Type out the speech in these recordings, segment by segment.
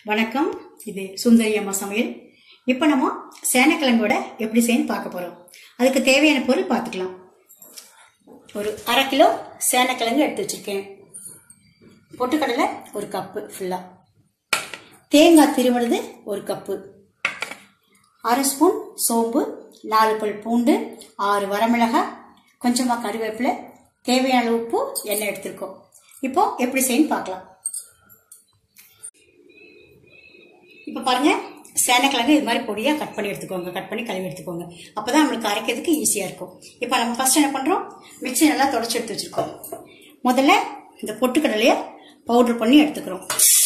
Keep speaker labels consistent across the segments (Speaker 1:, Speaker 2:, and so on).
Speaker 1: வணக்கம் இது சுந்தரி அம்மா சமையல் இப்போ நம்ம சேனக்கிழங்கோட எப்படி செய்யணும் பார்க்க போகிறோம் அதுக்கு தேவையான பொருள் பார்த்துக்கலாம் ஒரு அரை கிலோ சேனக்கிழங்கு எடுத்து வச்சிருக்கேன் பொட்டுக்கடலை ஒரு கப்பு ஃபுல்லாக தேங்காய் திருவனது ஒரு கப்பு அரை ஸ்பூன் சோம்பு நாலு பல் பூண்டு ஆறு வரமிளகாய் கொஞ்சமாக கருவேப்பிலை தேவையான அளவு உப்பு எண்ணெய் எடுத்திருக்கோம் இப்போ எப்படி செய்யணும் பார்க்கலாம் இப்போ பாருங்க சேனக்கிழங்கு இது மாதிரி பொடியாக கட் பண்ணி எடுத்துக்கோங்க கட் பண்ணி கழுவி எடுத்துக்கோங்க அப்போ தான் நம்மளுக்கு அரைக்கிறதுக்கு ஈஸியாக இருக்கும் இப்போ நம்ம ஃபர்ஸ்ட் என்ன பண்ணுறோம் மிக்ஸி நல்லா தொடச்சி எடுத்து வச்சுருக்கோம் முதல்ல இந்த பொட்டுக்கடலையை பவுடர் பண்ணி எடுத்துக்கிறோம்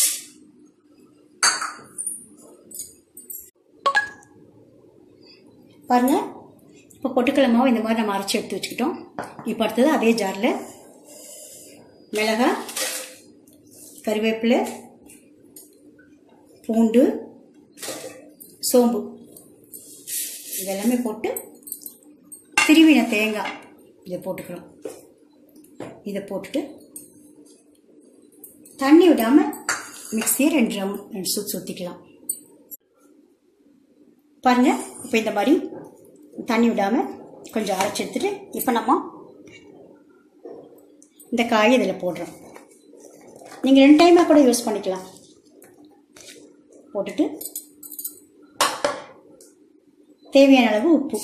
Speaker 1: பாருங்க இப்போ பொட்டுக்கடலை மாவு இந்த மாதிரி நம்ம அரைச்சி எடுத்து வச்சுக்கிட்டோம் இப்போ அடுத்தது அதே ஜாரில் மிளகாய் கருவேப்பிலை பூண்டு சோம்பு இதெல்லாமே போட்டு திருவின தேங்காய் இதை போட்டுக்கிறோம் இதை போட்டுட்டு தண்ணி விடாமல் மிக்சியை ரெண்டு ரவுண்ட் ரெண்டு சுற்றி சுற்றிக்கலாம் பாருங்க இப்போ இந்த மாதிரி தண்ணி விடாமல் கொஞ்சம் அரைச்சி எடுத்துட்டு இப்போ நம்ம இந்த காயை இதில் போடுறோம் நீங்கள் ரெண்டு டைமாக கூட யூஸ் பண்ணிக்கலாம் போட்டுட்டு தேவையான அளவு உப்பு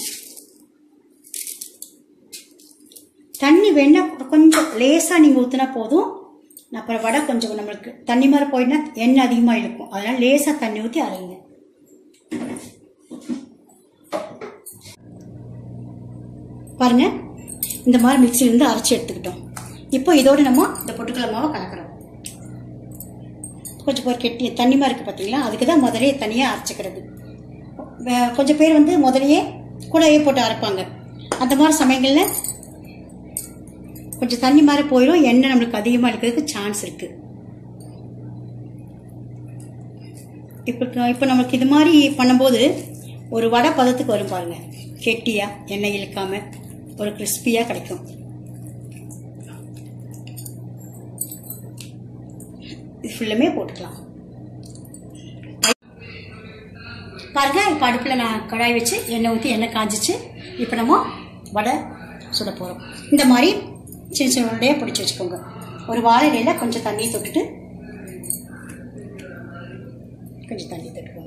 Speaker 1: தண்ணி வேணா கொஞ்சம் லேசாக நீங்கள் ஊற்றினா போதும் அப்புறம் வடை கொஞ்சம் நம்மளுக்கு தண்ணி மாதிரி போயிட்டுனா எண்ணெய் அதிகமாக இழுக்கும் அதனால லேசாக தண்ணி ஊற்றி அரைங்க பாருங்க இந்த மாதிரி மிக்சிலேருந்து அரைச்சி எடுத்துக்கிட்டோம் இப்போ இதோடு நம்ம இந்த பொட்டுக்கடலை மாவை கலக்கிறோம் கொஞ்சம் பேர் கெட்டி தண்ணி மாதிரி இருக்குது பார்த்தீங்களா அதுக்கு தான் முதலே தனியாக அரைச்சிக்கிறது வே- கொஞ்சம் பேர் வந்து முதலையே கூடவே போட்டு அரைப்பாங்க அந்த மாதிரி சமயங்களில் கொஞ்சம் தண்ணி மாதிரி போயிடும் எண்ணெய் நம்மளுக்கு அதிகமாக இருக்கிறதுக்கு சான்ஸ் இருக்கு இப்போ இப்போ நமக்கு இது மாதிரி பண்ணும்போது ஒரு வடை பதத்துக்கு வரும் பாருங்க கெட்டியா எண்ணெய் இழுக்காம ஒரு கிறிஸ்பியாக கிடைக்கும் இது ஃபுல்லுமே போட்டுக்கலாம் பாருங்க இப்போ அடுப்பில் நான் கடாய் வச்சு எண்ணெய் ஊற்றி எண்ணெய் காஞ்சிச்சு இப்போ நம்ம வடை சுட போகிறோம் இந்த மாதிரி சின்ன சின்ன உருண்டையாக பிடிச்சி வச்சுக்கோங்க ஒரு வாழை இலையில கொஞ்சம் தண்ணி தொட்டுட்டு கொஞ்சம் தண்ணி தொட்டுக்கோங்க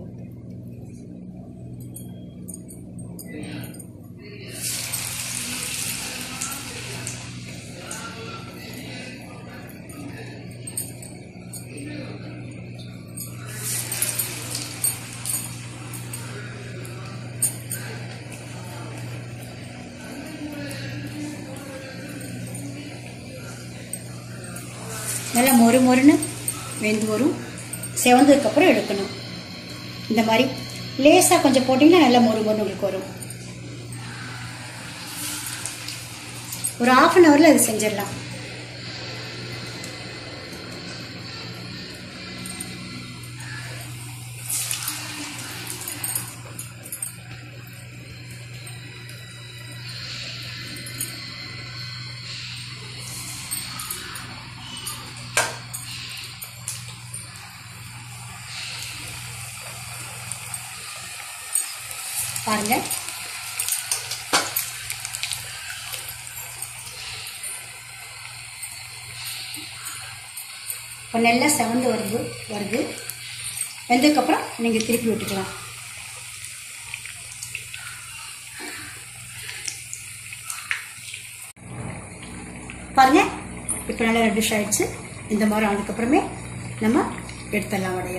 Speaker 1: நல்லா மொறு மொறுன்னு வெந்து வரும் செவந்ததுக்கப்புறம் எடுக்கணும் இந்த மாதிரி லேசாக கொஞ்சம் போட்டிங்கன்னா நல்லா மொறு மொறுன்னு உங்களுக்கு வரும் ஒரு ஆஃப் அன் ஹவரில் அது செஞ்சிடலாம் பாருங்க இப்போ நல்லா செவந்து வருது வருது வெந்ததுக்கப்புறம் நீங்கள் திருப்பி விட்டுக்கலாம் பாருங்க இப்போ நல்லா ரெடிஷ் ஆயிடுச்சு இந்த மாதிரி ஆனதுக்கப்புறமே நம்ம எடுத்துடலாம் வடையை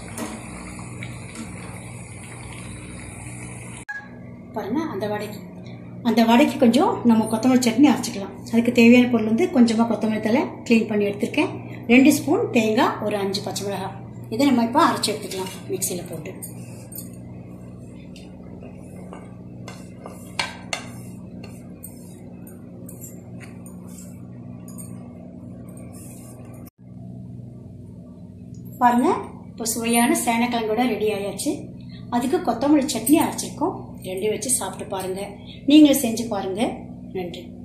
Speaker 1: பாருங்க அந்த வடைக்கு அந்த வடைக்கு கொஞ்சம் நம்ம கொத்தமல்லி சட்னி அரைச்சிக்கலாம் அதுக்கு தேவையான பொருள் வந்து கொஞ்சமாக கொத்தமல்லி தலை க்ளீன் பண்ணி எடுத்திருக்கேன் ரெண்டு ஸ்பூன் தேங்காய் ஒரு அஞ்சு பச்சை மிளகாய் இதை நம்ம இப்போ அரைச்சி எடுத்துக்கலாம் மிக்சியில் போட்டு பாருங்க இப்போ சுவையான சேனக்கிழங்கோட ரெடி ஆயாச்சு அதுக்கு கொத்தமல்லி சட்னி அரைச்சிருக்கோம் ரெண்டையும் வச்சு சாப்பிட்டு பாருங்க நீங்களும் செஞ்சு பாருங்க நன்றி